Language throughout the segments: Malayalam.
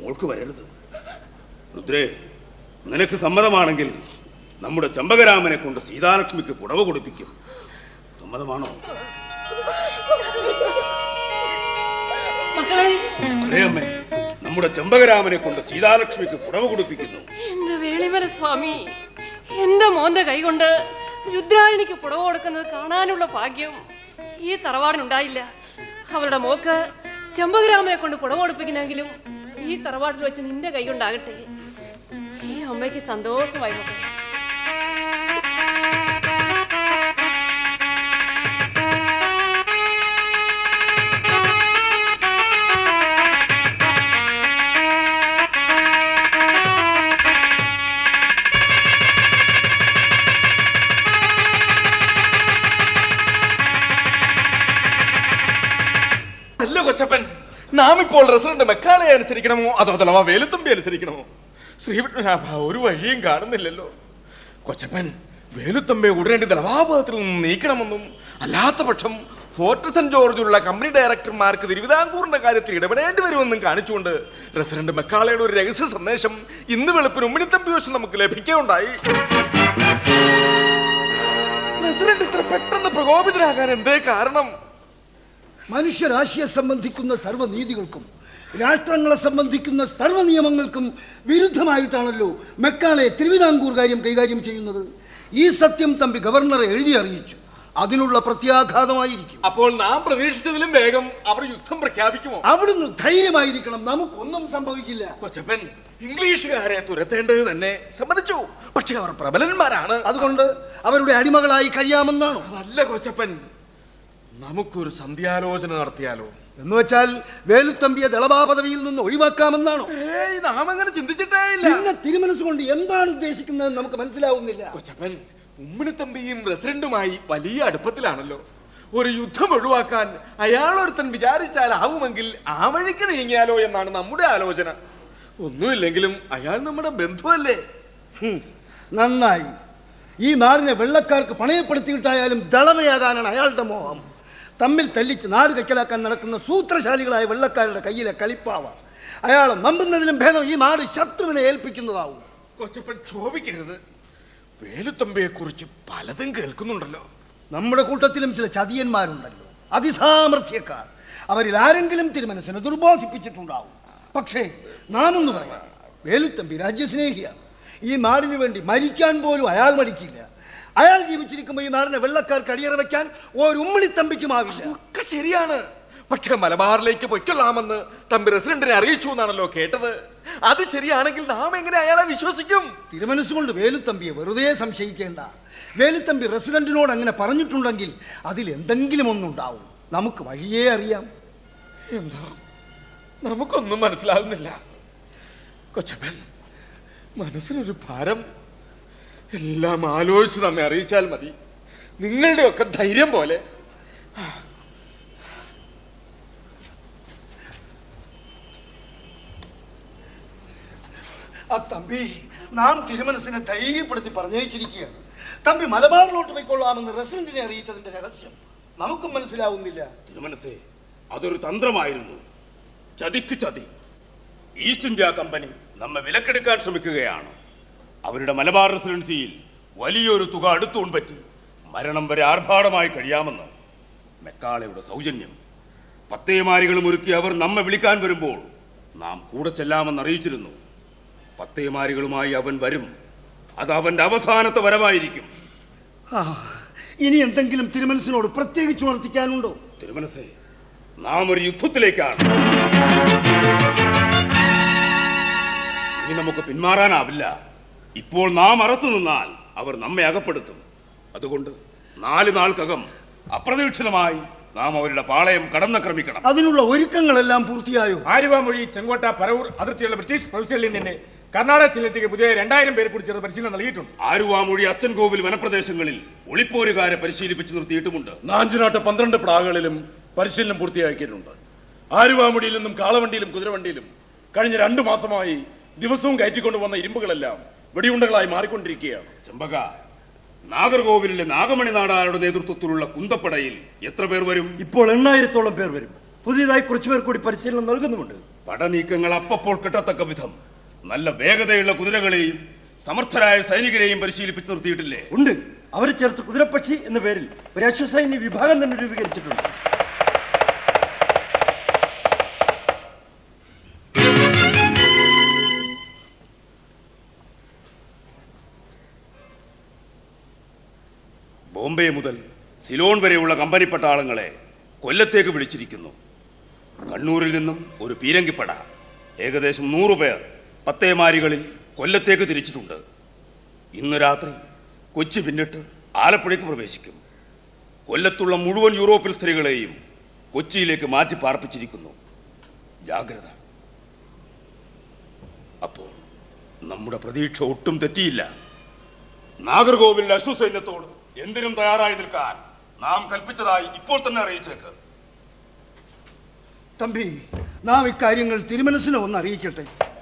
മോൾക്ക് വരരുത് രുദ്രേ നിനക്ക് സമ്മതമാണെങ്കിൽ നമ്മുടെ ചമ്പകരാമനെ കൊണ്ട് സീതാലക്ഷ്മിക്ക് പുടവ കൊടുപ്പിക്കും സമ്മതമാണോ മക്കളെ അതേ അമ്മേ നമ്മുടെ ചെമ്പകരാമനെ കൊണ്ട് സീതാലക്ഷ്മിക്ക് പുടവ കൊടുപ്പിക്കുന്നു എന്റെ വേളിമല സ്വാമി എന്റെ മോന്റെ കൈകൊണ്ട് രുദ്രായണിക്ക് പുടവ കൊടുക്കുന്നത് കാണാനുള്ള ഭാഗ്യം ഈ തറവാടിനുണ്ടായില്ല അവരുടെ മോക്ക് ചെമ്പകരാമനെ കൊണ്ട് പുടവ കൊടുപ്പിക്കുന്നെങ്കിലും ഈ തറവാട്ടിൽ വെച്ച് നിന്റെ കൈ കൊണ്ടാകട്ടെ ഈ അമ്മയ്ക്ക് സന്തോഷമായി മക്കളെ അല്ല കൊച്ചപ്പൻ നാം ഇപ്പോൾ റെസിഡന്റ് മെക്കാളെ അനുസരിക്കണമോ അതോ അഥവാ വേലുത്തമ്പി അനുസരിക്കണമോ ശ്രീവിഷ്ണുനാഭ ഒരു വഴിയും കാണുന്നില്ലല്ലോ കൊച്ചപ്പൻ വേലുത്തമ്പെ ഉടനടി ദളവാപത്തിൽ നിന്ന് നീക്കണമെന്നും അല്ലാത്ത പക്ഷം ഫോർട്ട് സെന്റ് ജോർജിലുള്ള കമ്പനി ഡയറക്ടർമാർക്ക് തിരുവിതാംകൂറിന്റെ കാര്യത്തിൽ ഇടപെടേണ്ടി വരുമെന്നും കാണിച്ചുകൊണ്ട് റെസിഡന്റ് മെക്കാളയുടെ ഒരു രഹസ്യ സന്ദേശം ഇന്ന് വെളുപ്പിന് ഉമ്മിണിത്തമ്പി വശം നമുക്ക് ലഭിക്കുകയുണ്ടായി റെസിഡന്റ് ഇത്ര പെട്ടെന്ന് പ്രകോപിതരാകാൻ എന്തേ കാരണം മനുഷ്യരാശിയെ സംബന്ധിക്കുന്ന സർവ്വനീതികൾക്കും രാഷ്ട്രങ്ങളെ സംബന്ധിക്കുന്ന സർവ്വ നിയമങ്ങൾക്കും വിരുദ്ധമായിട്ടാണല്ലോ മെക്കാളെ തിരുവിതാംകൂർ കാര്യം കൈകാര്യം ചെയ്യുന്നത് ഈ സത്യം തമ്പി ഗവർണറെ എഴുതി അറിയിച്ചു അതിനുള്ള പ്രത്യാഘാതമായിരിക്കും അപ്പോൾ നാം പ്രതീക്ഷിച്ചതിലും വേഗം അവർ യുദ്ധം പ്രഖ്യാപിക്കുമോ അവിടുന്ന് ധൈര്യമായിരിക്കണം നമുക്കൊന്നും സംഭവിക്കില്ല കൊച്ചപ്പൻ ഇംഗ്ലീഷുകാരെ തുരത്തേണ്ടത് തന്നെ സമ്മതിച്ചു പക്ഷെ അവർ പ്രബലന്മാരാണ് അതുകൊണ്ട് അവരുടെ അടിമകളായി കഴിയാമെന്നാണോ അതല്ല കൊച്ചപ്പൻ നമുക്കൊരു സന്ധ്യാലോചന നടത്തിയാലോ എന്ന് വെച്ചാൽ വേലുത്തമ്പിയെ ദളഭാ പദവിയിൽ നിന്ന് ഒഴിവാക്കാമെന്നാണോ ഏയ് നാം അങ്ങനെ ചിന്തിച്ചിട്ടേ ഇല്ല പിന്നെ തിരുമനസ്സുകൊണ്ട് എന്താണ് ഉദ്ദേശിക്കുന്നത് നമുക്ക് മനസ്സിലാവുന്നില്ല കൊച്ചപ്പൻ ഉമ്മിണിത്തമ്പിയും റെസിഡന്റുമായി വലിയ അടുപ്പത്തിലാണല്ലോ ഒരു യുദ്ധം ഒഴിവാക്കാൻ അയാൾ ഒരുത്തൻ വിചാരിച്ചാൽ ആവുമെങ്കിൽ ആ വഴിക്ക് നീങ്ങിയാലോ എന്നാണ് നമ്മുടെ ആലോചന ഒന്നുമില്ലെങ്കിലും അയാൾ നമ്മുടെ ബന്ധുവല്ലേ ഹും, നന്നായി ഈ നാടിനെ വെള്ളക്കാർക്ക് പണയപ്പെടുത്തിയിട്ടായാലും ദളവയാകാനാണ് അയാളുടെ മോഹം തമ്മിൽ തല്ലിച്ച് നാട് കയ്ക്കലാക്കാൻ നടക്കുന്ന സൂത്രശാലികളായ വെള്ളക്കാരുടെ കയ്യിലെ കളിപ്പാവ അയാളെ നമ്പുന്നതിലും ഭേദം ഈ നാട് ശത്രുവിനെ ഏൽപ്പിക്കുന്നതാവും കൊച്ചപ്പൻ ക്ഷോഭിക്കരുത് വേലുത്തമ്പയെ കുറിച്ച് പലതും കേൾക്കുന്നുണ്ടല്ലോ നമ്മുടെ കൂട്ടത്തിലും ചില ചതിയന്മാരുണ്ടല്ലോ അതിസാമർഥ്യക്കാർ അവരിൽ ആരെങ്കിലും തിരുമനസിനെ ദുർബോധിപ്പിച്ചിട്ടുണ്ടാവും പക്ഷേ നാമൊന്ന് പറയാം വേലുത്തമ്പി രാജ്യസ്നേഹിയാണ് ഈ നാടിനു വേണ്ടി മരിക്കാൻ പോലും അയാൾ മടിക്കില്ല അയാൾ ജീവിച്ചിരിക്കുമ്പോൾ ഈ നാടിനെ വെള്ളക്കാർക്ക് അടിയറ വെക്കാൻ ഒരു ഉമ്മിണിത്തമ്പിക്കുമാവില്ല ഒക്കെ ശരിയാണ് പക്ഷെ മലബാറിലേക്ക് പൊയ്ക്കൊള്ളാമെന്ന് തമ്പി റെസിഡന്റിനെ അറിയിച്ചു എന്നാണല്ലോ കേട്ടത് അത് ശരിയാണെങ്കിൽ നാം എങ്ങനെ അയാളെ വിശ്വസിക്കും തിരുമനസ്സുകൊണ്ട് വേലുത്തമ്പിയെ വെറുതെ സംശയിക്കേണ്ട വേലുത്തമ്പി റെസിഡന്റിനോട് അങ്ങനെ പറഞ്ഞിട്ടുണ്ടെങ്കിൽ അതിൽ എന്തെങ്കിലും ഒന്നുണ്ടാവും നമുക്ക് വഴിയേ അറിയാം എന്താ നമുക്കൊന്നും മനസ്സിലാകുന്നില്ല കൊച്ചപ്പൻ മനസ്സിനൊരു ഭാരം എല്ലാം ആലോചിച്ച് നമ്മെ അറിയിച്ചാൽ മതി നിങ്ങളുടെ ഒക്കെ ധൈര്യം പോലെ ആ തമ്പി നാം തിരുമനസിനെ ധൈര്യപ്പെടുത്തി പറഞ്ഞയച്ചിരിക്കുകയാണ് തമ്പി മലബാറിലോട്ട് പോയിക്കൊള്ളാമെന്ന് റെസിഡന്റിനെ അറിയിച്ചതിന്റെ രഹസ്യം നമുക്കും മനസ്സിലാവുന്നില്ല തിരുമനസേ അതൊരു തന്ത്രമായിരുന്നു ചതിക്ക് ചതി ഈസ്റ്റ് ഇന്ത്യ കമ്പനി നമ്മെ വിലക്കെടുക്കാൻ ശ്രമിക്കുകയാണ് അവരുടെ മലബാർ റെസിഡൻസിയിൽ വലിയൊരു തുക അടുത്തുകൊണ്ട് പറ്റി മരണം വരെ ആർഭാടമായി കഴിയാമെന്ന് മെക്കാളയുടെ സൗജന്യം പത്തേമാരികളും ഒരുക്കി അവർ നമ്മെ വിളിക്കാൻ വരുമ്പോൾ നാം കൂടെ ചെല്ലാമെന്ന് അറിയിച്ചിരുന്നു പത്തേമാരികളുമായി അവൻ വരും അത് അവന്റെ അവസാനത്തെ വരവായിരിക്കും ആ, ഇനി എന്തെങ്കിലും തിരുമനസിനോട് പ്രത്യേകിച്ച് ഉണർത്തിക്കാനുണ്ടോ തിരുമനസേ നാം ഒരു യുദ്ധത്തിലേക്കാണ് ഇനി നമുക്ക് പിന്മാറാനാവില്ല ഇപ്പോൾ നാം അറച്ചു നിന്നാൽ അവർ നമ്മെ അകപ്പെടുത്തും അതുകൊണ്ട് നാല് നാൾക്കകം അപ്രതീക്ഷിതമായി നാം അവരുടെ പാളയം കടന്നക്രമിക്കണം അതിനുള്ള ഒരുക്കങ്ങളെല്ലാം പൂർത്തിയായോ ആലുവാമൊഴി ചെങ്കോട്ട പരവൂർ അതിർത്തിയുള്ള ബ്രിട്ടീഷ് പ്രവിശ്യകളിൽ നിന്ന് കർണാടക ജില്ലത്തേക്ക് പുതിയ രണ്ടായിരം പേരെ കൂടി ചേർന്ന് പരിശീലനം നൽകിയിട്ടുണ്ട് ആരുവാമൊഴി അച്ചൻകോവിൽ വനപ്രദേശങ്ങളിൽ ഒളിപ്പോരുകാരെ പരിശീലിപ്പിച്ചു നിർത്തിയിട്ടുമുണ്ട് നാഞ്ചിനാട്ട് പന്ത്രണ്ട് പ്ലാകളിലും പരിശീലനം പൂർത്തിയാക്കിയിട്ടുണ്ട് ആരുവാമുടിയിൽ നിന്നും കാളവണ്ടിയിലും കുതിരവണ്ടിയിലും കഴിഞ്ഞ രണ്ടു മാസമായി ദിവസവും കയറ്റിക്കൊണ്ടുവന്ന ഇരുമ്പുകളെല്ലാം വെടിയുണ്ടകളായി മാറിക്കൊണ്ടിരിക്കുകയാണ് ചെമ്പക നാഗർകോവിലിലെ നാഗമണി നാടാരുടെ നേതൃത്വത്തിലുള്ള കുന്തപ്പടയിൽ എത്ര പേർ വരും ഇപ്പോൾ എണ്ണായിരത്തോളം പേർ വരും പുതിയതായി കുറച്ചുപേർ കൂടി പരിശീലനം നൽകുന്നുമുണ്ട് പടനീക്കങ്ങൾ അപ്പപ്പോൾ കിട്ടത്തക്ക വിധം നല്ല വേഗതയുള്ള കുതിരകളെയും സമർത്ഥരായ സൈനികരെയും പരിശീലിപ്പിച്ച് നിർത്തിയിട്ടില്ലേ ഉണ്ട് അവരെ ചേർത്ത് കുതിരപ്പക്ഷി എന്ന പേരിൽ ഒരു അശ്വസൈന്യ വിഭാഗം തന്നെ രൂപീകരിച്ചിട്ടുണ്ട് ബോംബെ മുതൽ സിലോൺ വരെയുള്ള കമ്പനി പട്ടാളങ്ങളെ കൊല്ലത്തേക്ക് വിളിച്ചിരിക്കുന്നു കണ്ണൂരിൽ നിന്നും ഒരു പീരങ്കിപ്പട ഏകദേശം നൂറു പേർ പത്തേമാരികളിൽ കൊല്ലത്തേക്ക് തിരിച്ചിട്ടുണ്ട് ഇന്ന് രാത്രി കൊച്ചി പിന്നിട്ട് ആലപ്പുഴയ്ക്ക് പ്രവേശിക്കും കൊല്ലത്തുള്ള മുഴുവൻ യൂറോപ്യൻ സ്ത്രീകളെയും കൊച്ചിയിലേക്ക് മാറ്റി പാർപ്പിച്ചിരിക്കുന്നു ജാഗ്രത അപ്പോൾ നമ്മുടെ പ്രതീക്ഷ ഒട്ടും തെറ്റിയില്ല നാഗർകോവിൽ അശ്വസൈന്യത്തോട് എന്തിനും തയ്യാറായി നിൽക്കാൻ നാം കൽപ്പിച്ചതായി ഇപ്പോൾ തന്നെ അറിയിച്ചേക്ക് തമ്പി നാം ഇക്കാര്യങ്ങൾ തിരുമനസിനെ ഒന്ന് അറിയിക്കട്ടെ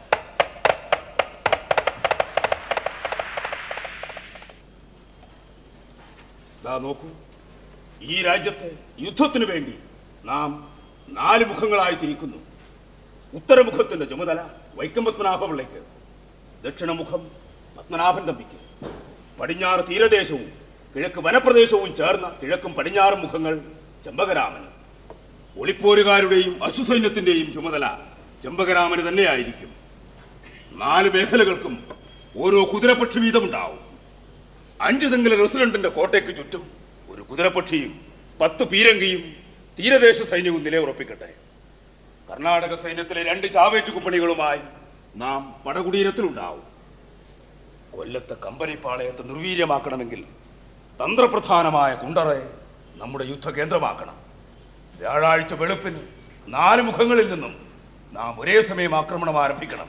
ദാ നോക്കൂ ഈ രാജ്യത്തെ യുദ്ധത്തിനു വേണ്ടി നാം നാല് മുഖങ്ങളായി തിരിക്കുന്നു ഉത്തരമുഖത്തിന്റെ ചുമതല വൈക്കം പത്മനാഭപിള്ളയ്ക്ക് ദക്ഷിണമുഖം പത്മനാഭൻ തമ്പിക്ക് പടിഞ്ഞാറ് തീരദേശവും കിഴക്ക് വനപ്രദേശവും ചേർന്ന കിഴക്കും പടിഞ്ഞാറും മുഖങ്ങൾ ചെമ്പകരാമന് ഒളിപ്പോരുകാരുടെയും അശ്വസൈന്യത്തിന്റെയും ചുമതല ചെമ്പകരാമന് തന്നെയായിരിക്കും നാല് മേഖലകൾക്കും ഓരോ കുതിരപക്ഷി വീതമുണ്ടാവും അഞ്ചു തെങ്ങിലെ റെസിഡന്റിന്റെ കോട്ടയ്ക്ക് ചുറ്റും ഒരു കുതിരപക്ഷിയും പത്ത് പീരങ്കിയും തീരദേശ സൈന്യവും നിലയുറപ്പിക്കട്ടെ കർണാടക സൈന്യത്തിലെ രണ്ട് ചാവേറ്റ് കുപ്പണികളുമായി നാം പടകുടീരത്തിലുണ്ടാവും കൊല്ലത്തെ കമ്പനി പാളയത്തെ നിർവീര്യമാക്കണമെങ്കിൽ തന്ത്രപ്രധാനമായ കുണ്ടറെ നമ്മുടെ യുദ്ധകേന്ദ്രമാക്കണം വ്യാഴാഴ്ച വെളുപ്പിന് നാല് മുഖങ്ങളിൽ നിന്നും നാം ഒരേ സമയം ആക്രമണം ആരംഭിക്കണം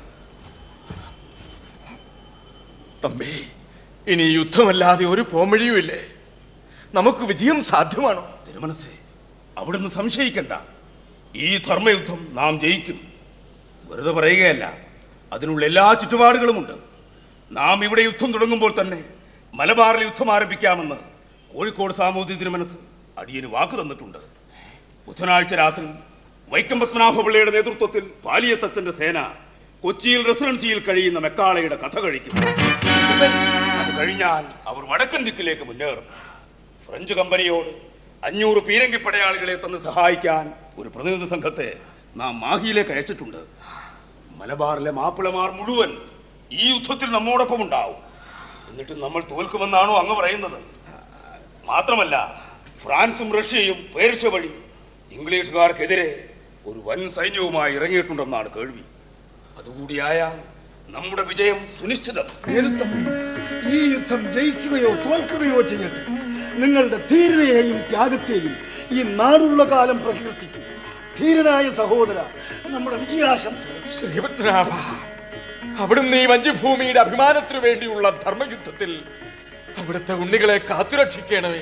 തമ്പി ഇനി യുദ്ധമല്ലാതെ ഒരു പോംവഴിയുമില്ലേ നമുക്ക് വിജയം സാധ്യമാണോ തിരുമനസേ അവിടുന്ന് സംശയിക്കണ്ട ഈ ധർമ്മയുദ്ധം നാം ജയിക്കും വെറുതെ പറയുകയല്ല അതിനുള്ള എല്ലാ ചുറ്റുപാടുകളുമുണ്ട് നാം ഇവിടെ യുദ്ധം തുടങ്ങുമ്പോൾ തന്നെ മലബാറിൽ യുദ്ധം ആരംഭിക്കാമെന്ന് കോഴിക്കോട് സാമൂതിരി തിരുമനസ് അടിയന് വാക്ക് തന്നിട്ടുണ്ട് ബുധനാഴ്ച രാത്രി വൈക്കം പത്മനാഭപിള്ളയുടെ നേതൃത്വത്തിൽ പാലിയത്തച്ഛന്റെ സേന കൊച്ചിയിൽ റെസിഡൻസിയിൽ കഴിയുന്ന മെക്കാളയുടെ കഥ കഴിക്കും അത് കഴിഞ്ഞാൽ അവർ വടക്കൻ ദിക്കിലേക്ക് മുന്നേറും ഫ്രഞ്ച് കമ്പനിയോട് അഞ്ഞൂറ് പീരങ്കി പടയാളികളെ തന്ന് സഹായിക്കാൻ ഒരു പ്രതിനിധി സംഘത്തെ നാം മാഹിയിലേക്ക് അയച്ചിട്ടുണ്ട് മലബാറിലെ മാപ്പിളമാർ മുഴുവൻ ഈ യുദ്ധത്തിൽ നമ്മോടൊപ്പം ഉണ്ടാവും എന്നിട്ട് നമ്മൾ തോൽക്കുമെന്നാണോ അങ്ങ് പറയുന്നത് മാത്രമല്ല ഫ്രാൻസും റഷ്യയും പേർഷ്യ വഴി ഇംഗ്ലീഷുകാർക്കെതിരെ ഒരു വൻ സൈന്യവുമായി ഇറങ്ങിയിട്ടുണ്ടെന്നാണ് കേൾവി അതുകൂടിയായാൽ നമ്മുടെ വിജയം സുനിശ്ചിതം വേലുത്തമ്പി ഈ യുദ്ധം ജയിക്കുകയോ തോൽക്കുകയോ ചെയ്യട്ടെ നിങ്ങളുടെ ധീരതയെയും ത്യാഗത്തെയും ഈ നാടുള്ള കാലം പ്രകീർത്തിക്കും ധീരനായ സഹോദര നമ്മുടെ വിജയാശംസകൾ ശ്രീപത്മനാഭ അവിടുന്ന് ഈ വഞ്ചിഭൂമിയുടെ അഭിമാനത്തിനു വേണ്ടിയുള്ള ധർമ്മയുദ്ധത്തിൽ അവിടുത്തെ ഉണ്ണികളെ കാത്തുരക്ഷിക്കണമേ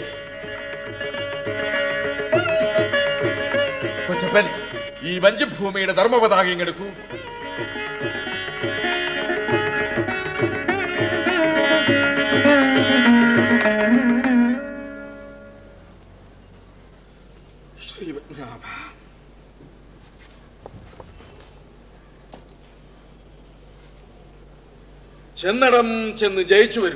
കൊച്ചപ്പൻ ഈ വഞ്ചിഭൂമിയുടെ ധർമ്മപതാക ഇങ്ങെടുക്കൂ ശ്രീപത്മനാഭ ചെന്നടം ചെന്ന് ജയിച്ചു വരൂ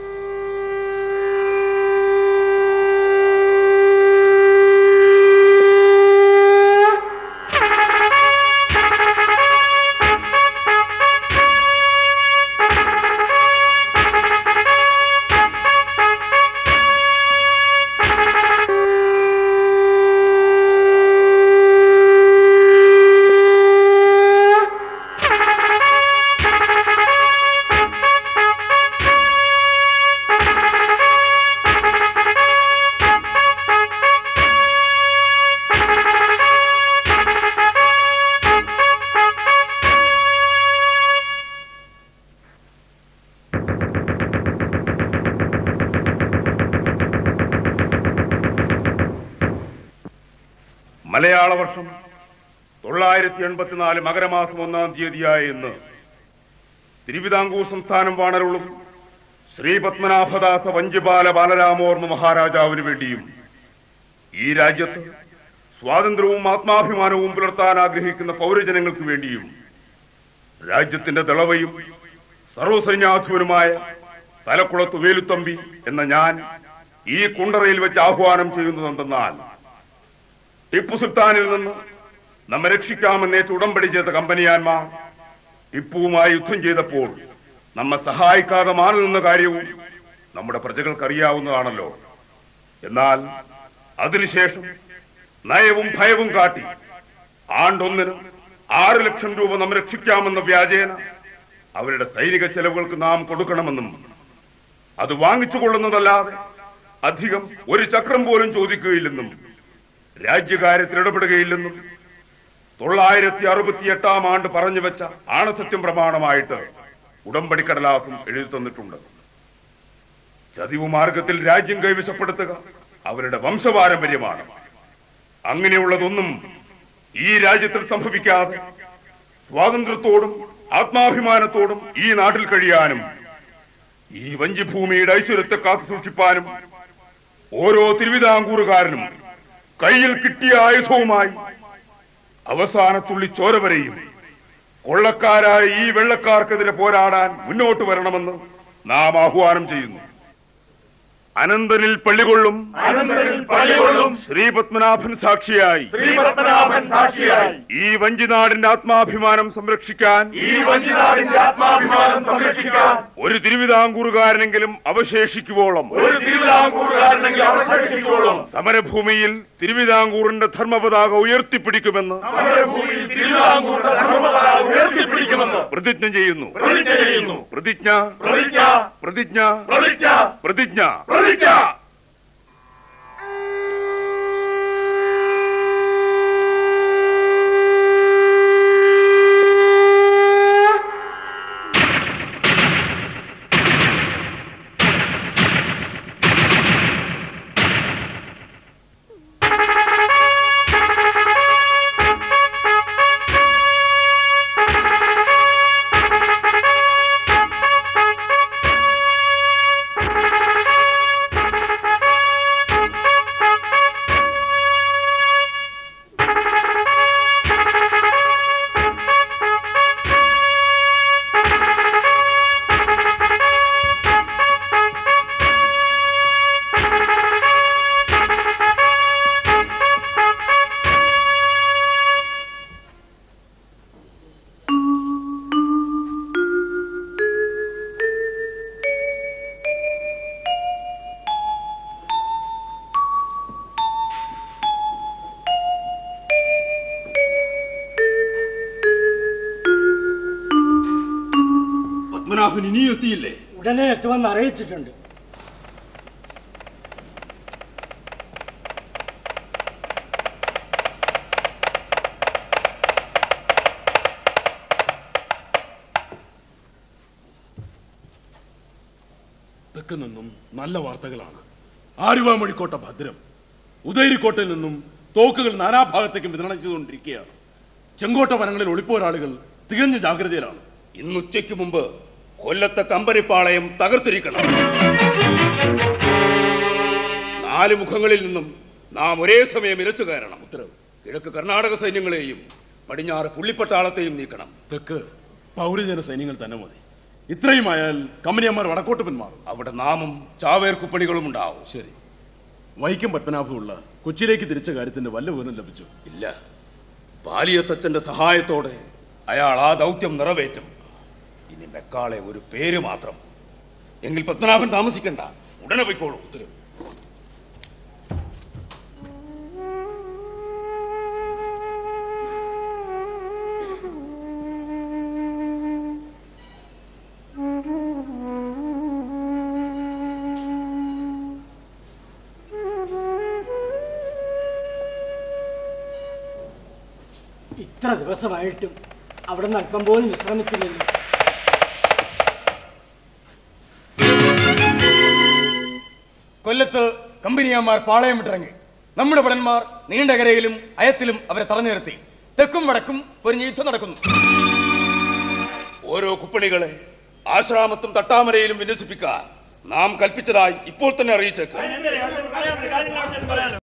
മലയാള വർഷം തൊള്ളായിരത്തി എൺപത്തിനാല് മകരമാസം ഒന്നാം തീയതിയായ ഇന്ന് തിരുവിതാംകൂർ സംസ്ഥാനം വാണരുളും ശ്രീ പത്മനാഭദാസ വഞ്ചിപാല ബാലരാമോർമ്മ മഹാരാജാവിന് വേണ്ടിയും ഈ രാജ്യത്ത് സ്വാതന്ത്ര്യവും ആത്മാഭിമാനവും പുലർത്താൻ ആഗ്രഹിക്കുന്ന പൗരജനങ്ങൾക്ക് വേണ്ടിയും രാജ്യത്തിന്റെ ദളവയും സർവസൈന്യാധിപനുമായ തലക്കുളത്ത് വേലുത്തമ്പി എന്ന ഞാൻ ഈ കുണ്ടറയിൽ വെച്ച് ആഹ്വാനം ചെയ്യുന്നതെന്തെന്നാൽ ടിപ്പു സുൽത്താനിൽ നിന്ന് നമ്മെ രക്ഷിക്കാമെന്നേറ്റ് ഉടമ്പടി ചെയ്ത കമ്പനിയാന്മാർ ടിപ്പുവുമായി യുദ്ധം ചെയ്തപ്പോൾ നമ്മെ സഹായിക്കാതെ മാറി നിന്ന കാര്യവും നമ്മുടെ പ്രജകൾക്ക് അറിയാവുന്നതാണല്ലോ എന്നാൽ അതിനുശേഷം നയവും ഭയവും കാട്ടി ആണ്ടൊന്നിന് ആറ് ലക്ഷം രൂപ നമ്മെ രക്ഷിക്കാമെന്ന വ്യാജേന അവരുടെ സൈനിക ചെലവുകൾക്ക് നാം കൊടുക്കണമെന്നും അത് വാങ്ങിച്ചു കൊള്ളുന്നതല്ലാതെ അധികം ഒരു ചക്രം പോലും ചോദിക്കുകയില്ലെന്നും രാജ്യകാര്യത്തിൽ ഇടപെടുകയില്ലെന്നും തൊള്ളായിരത്തി അറുപത്തി എട്ടാം ആണ്ട് പറഞ്ഞു വെച്ച ആണസത്യം പ്രമാണമായിട്ട് ഉടമ്പടി കടലാസും എഴുതി തന്നിട്ടുണ്ട് ചതിവു മാർഗത്തിൽ രാജ്യം കൈവശപ്പെടുത്തുക അവരുടെ വംശപാരമ്പര്യമാണ് അങ്ങനെയുള്ളതൊന്നും ഈ രാജ്യത്തിൽ സംഭവിക്കാതെ സ്വാതന്ത്ര്യത്തോടും ആത്മാഭിമാനത്തോടും ഈ നാട്ടിൽ കഴിയാനും ഈ വഞ്ചിഭൂമിയുടെ ഐശ്വര്യത്തെ കാത്തു സൂക്ഷിപ്പാനും ഓരോ തിരുവിതാംകൂറുകാരനും കയ്യിൽ കിട്ടിയ ആയുധവുമായി അവസാനത്തുള്ളി ചോര വരെയും കൊള്ളക്കാരായ ഈ വെള്ളക്കാർക്കെതിരെ പോരാടാൻ മുന്നോട്ട് വരണമെന്ന് നാം ആഹ്വാനം ചെയ്യുന്നു അനന്തനിൽ പള്ളികൊള്ളും അനന്തരിൽ പള്ളികൊള്ളും ശ്രീപത്മനാഭൻ സാക്ഷിയായി ശ്രീപത്മനാഭൻ സാക്ഷിയായി ഈ വഞ്ചിനാടിന്റെ ആത്മാഭിമാനം സംരക്ഷിക്കാൻ ഈ വഞ്ചിനാടിന്റെ ആത്മാഭിമാനം സംരക്ഷിക്കാൻ ഒരു തിരുവിതാംകൂറുകാരനെങ്കിലും അവശേഷിക്കുവോളം ഒരു തിരുവിതാംകൂറുകാരനെങ്കിൽ അവശേഷിച്ചോളും സമരഭൂമിയിൽ തിരുവിതാംകൂറിന്റെ ധർമ്മപതാക ഉയർത്തിപ്പിടിക്കുമെന്ന് സമരഭൂമിയിൽ തിരുവിതാംകൂറിന്റെ ധർമ്മപതാ ഉയർത്തിപ്പിടിക്കുമെന്ന് പ്രതിജ്ഞ ചെയ്യുന്നു പ്രതിജ്ഞ ചെയ്യുന്നു പ്രതിജ്ഞ പ്രതിജ്ഞ പ്രതിജ്ഞ പ്രതിജ്ഞ പ്രതിജ്ഞ പ്രതിജ്ഞ പത്മനാഭൻ ഇനിയും എത്തിയില്ലേ ഉടനെ എത്തുമെന്ന് അറിയിച്ചിട്ടുണ്ട് തെക്ക് നിന്നും നല്ല വാർത്തകളാണ് ആലുവാമൊഴിക്കോട്ട ഭദ്രം ഉദയരിക്കോട്ടയിൽ നിന്നും തോക്കുകൾ നാനാഭാഗത്തേക്കും വിതരണം ചെയ്തുകൊണ്ടിരിക്കുകയാണ് ചെങ്കോട്ട വനങ്ങളിൽ ഒളിപ്പോരാളികൾ തികഞ്ഞ ജാഗ്രതയിലാണ് ഇന്ന് ഉച്ചയ്ക്ക് മുമ്പ് കൊല്ലത്തെ കമ്പനിപ്പാളയം തകർത്തിരിക്കണം നാല് മുഖങ്ങളിൽ നിന്നും നാം ഒരേ സമയം ഇരച്ചു കയറണം ഉത്തരവ് കിഴക്ക് കർണാടക സൈന്യങ്ങളെയും പടിഞ്ഞാറ് പുള്ളിപ്പട്ടാളത്തെയും നീക്കണം തെക്ക് പൗരജന സൈന്യങ്ങൾ തന്നെ മതി ഇത്രയുമായാൽ കമ്പനിയന്മാർ വടക്കോട്ട് പിന്മാറും അവിടെ നാമും ചാവേർക്കുപ്പണികളും ഉണ്ടാവും ശരി വൈക്കം പത്മനാഭമുള്ള കൊച്ചിയിലേക്ക് തിരിച്ച കാര്യത്തിന്റെ വല്ല വിവരം ലഭിച്ചു ഇല്ല പാലിയത്തച്ഛന്റെ സഹായത്തോടെ അയാൾ ആ ദൗത്യം നിറവേറ്റും ഇനി മെക്കാളെ ഒരു പേര് മാത്രം എങ്കിൽ പത്മനാഭൻ താമസിക്കണ്ട ഉടനെ പോയിക്കോളൂ ഉത്തരവ് ഇത്ര ദിവസമായിട്ടും അവിടെ നിന്ന് അല്പം പോലും വിശ്രമിച്ചില്ലല്ലോ കൊല്ലത്ത് കമ്പനിയന്മാർ പാളയമിട്ടിറങ്ങി നമ്മുടെ ഭടന്മാർ നീണ്ടകരയിലും അയത്തിലും അവരെ തടഞ്ഞു നിർത്തി തെക്കും വടക്കും പൊരിഞ്ഞ യുദ്ധം നടക്കുന്നു ഓരോ കുപ്പണികളെ ആശ്രാമത്തും തട്ടാമരയിലും വിന്യസിപ്പിക്കാൻ നാം കൽപ്പിച്ചതായി ഇപ്പോൾ തന്നെ അറിയിച്ചേക്ക്